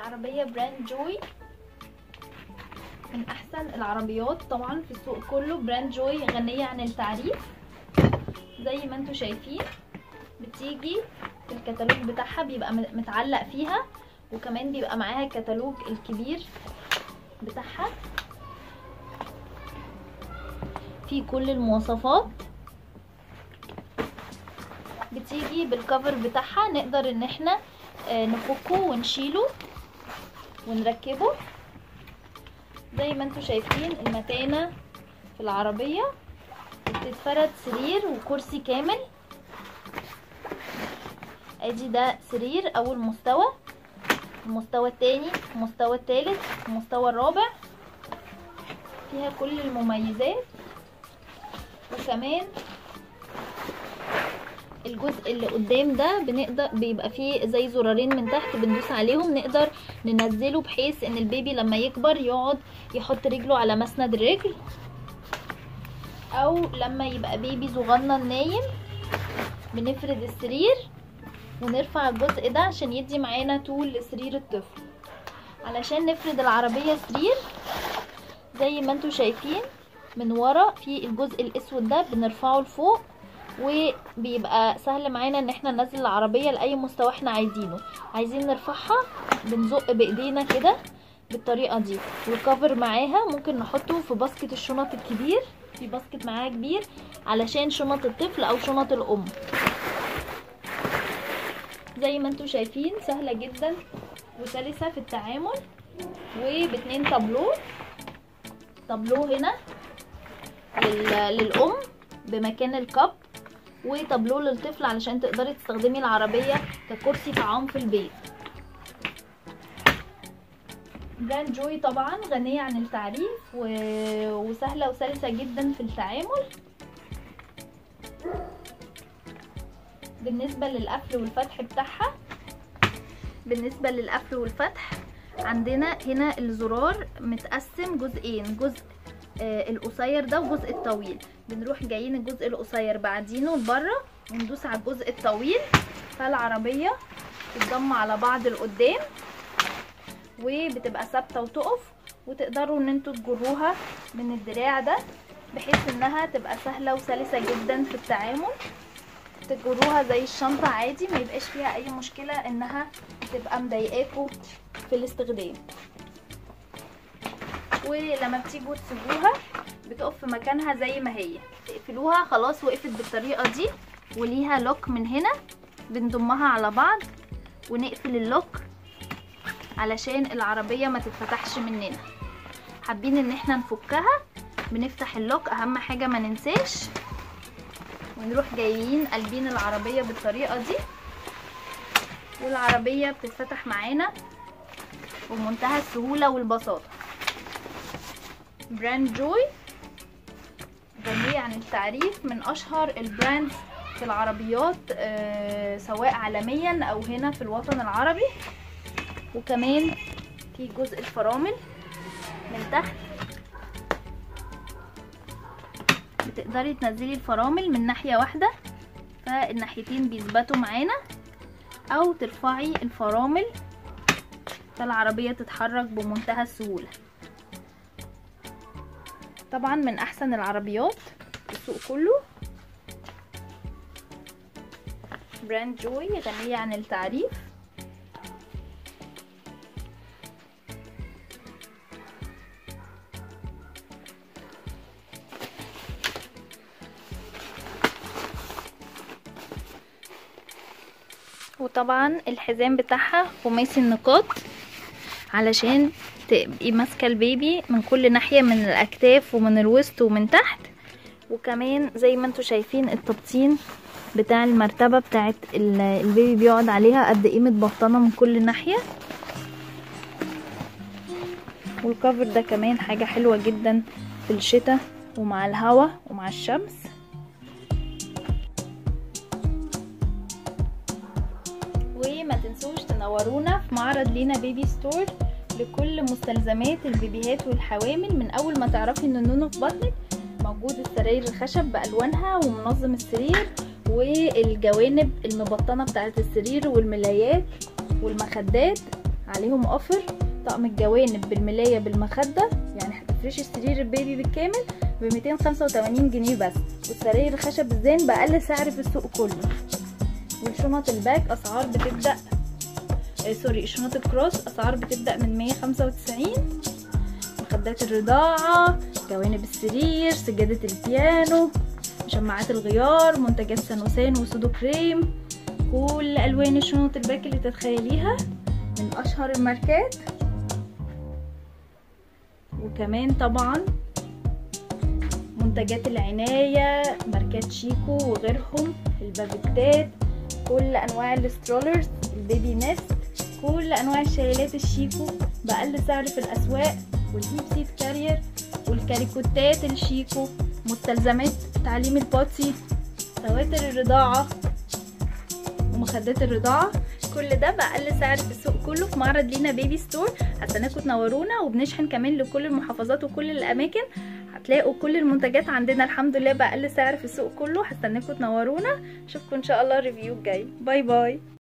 عربية براند جوي من احسن العربيات طبعا في السوق كله براند جوي غنية عن التعريف زي ما انتوا شايفين بتيجي الكتالوج بتاعها بيبقى متعلق فيها وكمان بيبقى معاها الكتالوج الكبير بتاعها في كل المواصفات بتيجي بالكفر بتاعها نقدر ان احنا نفكه ونشيله ونركبه زي ما انتوا شايفين المتانة في العربية بتتفرد سرير وكرسي كامل ادي ده سرير اول مستوى المستوى التاني المستوى التالت المستوى الرابع فيها كل المميزات وكمان الجزء اللي قدام ده بنقدر بيبقى فيه زي زرارين من تحت بندوس عليهم نقدر ننزله بحيث ان البيبي لما يكبر يقعد يحط رجله على مسند الرجل او لما يبقى بيبي صغنن نايم بنفرد السرير ونرفع الجزء ده عشان يدي معانا طول لسرير الطفل علشان نفرد العربية سرير زي ما انتوا شايفين من ورا في الجزء الاسود ده بنرفعه لفوق وبيبقى سهل معانا ان احنا ننزل العربية لاي مستوى احنا عايزينه عايزين نرفعها بنزق بايدينا كده بالطريقة دي والكفر معاها ممكن نحطه في باسكت الشنط الكبير في باسكت معاها كبير علشان شنط الطفل او شنط الام زي ما انتوا شايفين سهلة جدا وسلسة في التعامل وباتنين تابلو تابلو هنا للأم بمكان الكب وتابلو للطفل علشان تقدري تستخدمي العربية ككرسي طعام في البيت براند جوي طبعا غنية عن التعريف و... وسهلة وسلسة جدا في التعامل بالنسبة للقفل والفتح بتاعها بالنسبة للقفل والفتح عندنا هنا الزرار متقسم جزئين جزء آه القصير ده وجزء الطويل بنروح جايين الجزء القصير بعدينه لبره وندوس على الجزء الطويل فالعربية تتضم على بعض لقدام وبتبقى ثابتة وتقف وتقدروا ان انتوا تجروها من الدراع ده بحيث انها تبقى سهلة وسلسة جدا في التعامل تجروها زي الشنطة عادي ما يبقاش فيها اي مشكلة انها تبقى مضايقاكوا في الاستخدام ولما بتيجوا تسيبوها بتقف في مكانها زي ما هي تقفلوها خلاص وقفت بالطريقة دي وليها لوك من هنا بنضمها على بعض ونقفل اللوك علشان العربية ما تتفتحش مننا حابين ان احنا نفكها بنفتح اللوك اهم حاجة ما ننساش ونروح جايين قلبين العربية بالطريقة دي والعربية بتتفتح معانا بمنتهى السهولة والبساطة براند جوي غنية عن التعريف من اشهر البراندز في العربيات آه سواء عالميا او هنا في الوطن العربي وكمان في جزء الفرامل من تحت بتقدري تنزلي الفرامل من ناحية واحدة فالناحيتين بيثبتوا معانا او ترفعي الفرامل فالعربية تتحرك بمنتهى السهولة طبعا من احسن العربيات في السوق كله براند جوي غنية عن التعريف وطبعا الحزام بتاعها خماسي النقاط علشان تبقي ماسكه البيبي من كل ناحيه من الاكتاف ومن الوسط ومن تحت وكمان زي ما انتوا شايفين التبطين بتاع المرتبه بتاعت البيبي بيقعد عليها قد ايه متبطنه من كل ناحيه والكفر ده كمان حاجه حلوه جدا في الشتاء ومع الهوا ومع الشمس وما تنسوش تنورونا في معرض لينا بيبي ستور لكل مستلزمات البيبيهات والحوامل من اول ما تعرفي ان النونو في بطنك موجود السراير الخشب بالوانها ومنظم السرير والجوانب المبطنه بتاعه السرير والملايات والمخدات عليهم اوفر طقم الجوانب بالملايه بالمخده يعني هتفرشي سرير البيبي بالكامل ب 285 جنيه بس والسراير الخشب الزين باقل سعر في السوق كله والشنط الباك اسعار بتبدا آه سوري شنط الكروس اسعار بتبدا من 195 مخدات الرضاعه جوانب السرير سجاده البيانو مشمعات الغيار منتجات سانوسان وسودو كريم كل الوان الشنط الباك اللي تتخيليها من اشهر الماركات وكمان طبعا منتجات العناية ماركات شيكو وغيرهم البافيتات كل انواع السترولرز البيبي نست كل انواع الشايلات الشيكو باقل سعر في الاسواق والهيب سيت كارير والكاريكوتات الشيكو مستلزمات تعليم البوتي تواتر الرضاعة ومخدات الرضاعة كل ده بأقل سعر في السوق كله في معرض لينا بيبي ستور هستناكم تنورونا وبنشحن كمان لكل المحافظات وكل الأماكن هتلاقوا كل المنتجات عندنا الحمد لله بأقل سعر في السوق كله هستناكم تنورونا اشوفكم ان شاء الله ريفيو الجاي باي باي